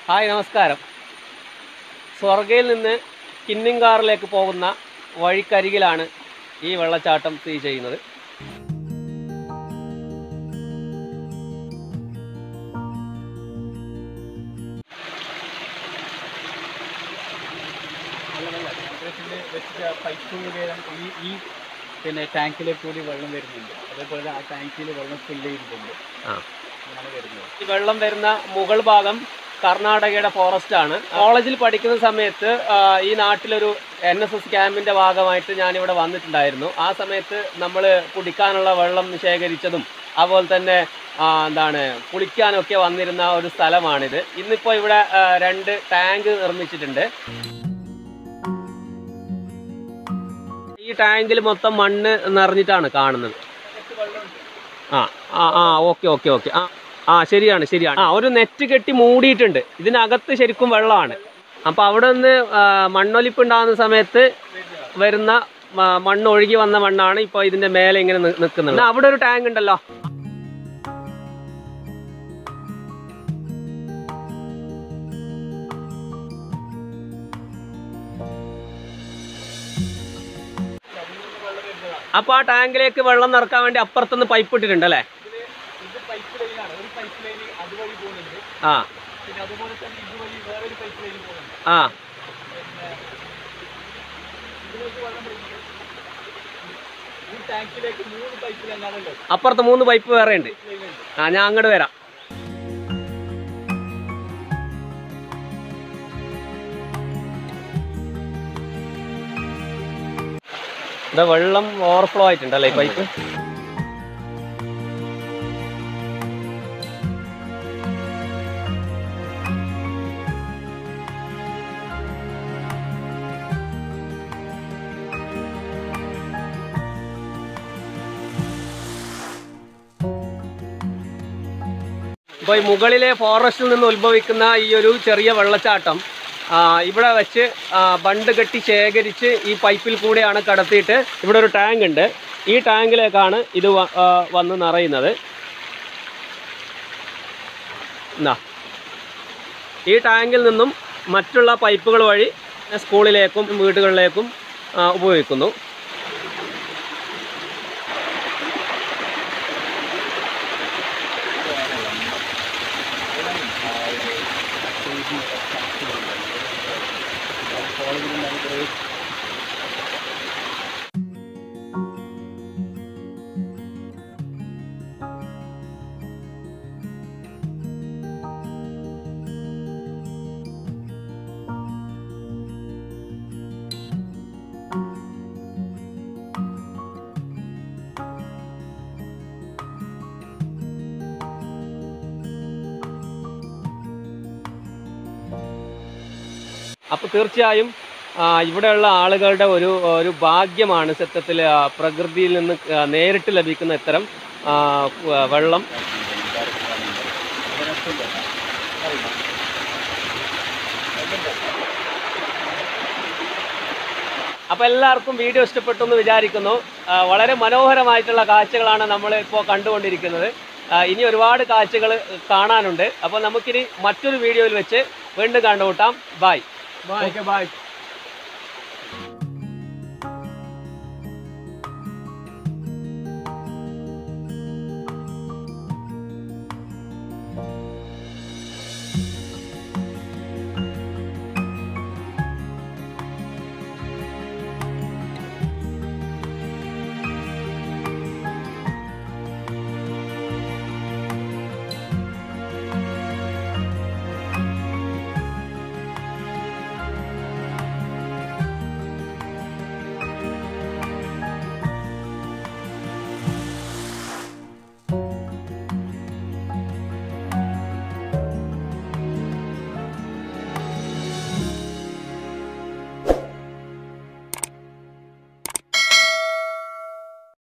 hi നമസ്കാരം സ്വർഗയിൽ നിന്ന് കിന്നിങ്കാറിലേക്ക് പോകുന്ന വഴിക്കരികിലാണ് ഈ വെള്ളച്ചാട്ടം സ്ഥിതി ചെയ്യുന്നത് പൈപ്പ് ഈ ഈ പിന്നെ ടാങ്കിലേക്ക് കൂടി വെള്ളം വരുന്നുണ്ട് അതേപോലെ ആ ടാങ്കിൽ വെള്ളം ഫില്ല് ചെയ്തിട്ടുണ്ട് ആ അങ്ങനെ വരുന്നത് ഈ വെള്ളം വരുന്ന മുകൾ ഭാഗം കർണാടകയുടെ ഫോറസ്റ്റ് ആണ് കോളേജിൽ പഠിക്കുന്ന സമയത്ത് ആ, ഈ നാട്ടിലൊരു എൻ എസ് എസ് ക്യാമ്പിന്റെ ഭാഗമായിട്ട് ഞാനിവിടെ വന്നിട്ടുണ്ടായിരുന്നു ആ സമയത്ത് നമ്മൾ കുടിക്കാനുള്ള വെള്ളം ശേഖരിച്ചതും അതുപോലെ തന്നെ ആ, എന്താണ് കുളിക്കാനൊക്കെ വന്നിരുന്ന ഒരു സ്ഥലമാണിത് ഇന്നിപ്പോൾ ഇവിടെ ആ, രണ്ട് ടാങ്ക് നിർമ്മിച്ചിട്ടുണ്ട് ഈ ടാങ്കിൽ മൊത്തം മണ്ണ് നിറഞ്ഞിട്ടാണ് കാണുന്നത് ആ ആ ആ ഓക്കെ ഓക്കെ ഓക്കെ ആ ആ ശരിയാണ് ശരിയാണ് ആ ഒരു നെറ്റ് കെട്ടി മൂടിയിട്ടുണ്ട് ഇതിനകത്ത് ശരിക്കും വെള്ളമാണ് അപ്പോൾ അവിടെ നിന്ന് ആ, മണ്ണൊലിപ്പ് ഉണ്ടാകുന്ന സമയത്ത് വരുന്ന മ- മണ്ണ് ഒഴുകി വന്ന മണ്ണാണ് ഇപ്പോൾ ഇതിന്റെ മേലെ ഇങ്ങനെ നി- നിൽക്കുന്നത് എന്നാ അവിടെ ഒരു ടാങ്ക് ഉണ്ടല്ലോ അപ്പോൾ ആ ടാങ്കിലേക്ക് വെള്ളം നിറക്കാൻ വേണ്ടി അപ്പുറത്തുനിന്ന് പൈപ്പ് ഇട്ടിട്ടുണ്ട് അല്ലേ ഇത് പൈപ്പ് ലൈനാണ് ഒരു പൈപ്പ് ലൈൻ അതുവഴി പോകുന്നുണ്ട് ആ പിന്നെ അതുപോലെ തന്നെ ഇതുവഴി വേറൊരു പൈപ്പ് ലൈൻ പോകുന്നുണ്ട് ആ ഇതിലേക്ക് വെള്ളം വരുന്നത് ഈ ടാങ്കിലേക്ക് മൂന്ന് പൈപ്പ് ലൈനാണല്ലോ അപ്പുറത്ത് മൂന്ന് പൈപ്പ് വേറെ ഉണ്ട് ലൈൻ ഉണ്ട് ആ ഞാൻ അങ്ങോട്ട് വരാം ഇവിടെ വെള്ളം ഓവർഫ്ലോ ആയിട്ടുണ്ടല്ലേ ഈ പൈപ്പ് ഇപ്പോൾ ഈ മുകളിലെ ഫോറസ്റ്റിൽ നിന്ന് ഉത്ഭവിക്കുന്ന ഈ ഒരു ചെറിയ വെള്ളച്ചാട്ടം ആ, ഇവിടെ വെച്ച് ആ, ബണ്ട് കെട്ടി ശേഖരിച്ച് ഈ പൈപ്പിൽ കൂടെയാണ് കടത്തിയിട്ട് ഇവിടെ ഒരു ടാങ്ക് ഉണ്ട് ഈ ടാങ്കിലേക്കാണ് ഇത് വ- ആ, വന്ന് നിറയുന്നത് എന്നാ ഈ ടാങ്കിൽ നിന്നും മറ്റുള്ള പൈപ്പുകൾ വഴി സ്കൂളിലേക്കും വീടുകളിലേക്കും ആ, ഉപയോഗിക്കുന്നു അപ്പോൾ തീർച്ചയായും ആ, ഇവിടെയുള്ള ആളുകളുടെ ഒരു ഒരു ഭാഗ്യമാണ് സത്യത്തിൽ ആ, പ്രകൃതിയിൽ നിന്ന് ആ, നേരിട്ട് ലഭിക്കുന്ന ഇത്തരം ആ, വ- വെള്ളം അപ്പോൾ എല്ലാവർക്കും വീഡിയോ ഇഷ്ടപ്പെട്ടു എന്ന് വിചാരിക്കുന്നു ആ, വളരെ മനോഹരമായിട്ടുള്ള കാഴ്ചകളാണ് നമ്മൾ ഇപ്പോൾ കണ്ടുകൊണ്ടിരിക്കുന്നത് ആ, ഇനി ഒരുപാട് കാഴ്ചകൾ കാണാനുണ്ട് അപ്പോൾ നമുക്കിനി മറ്റൊരു വീഡിയോയിൽ വെച്ച് വീണ്ടും കണ്ടുമുട്ടാം ബൈ ബായ് ബായ്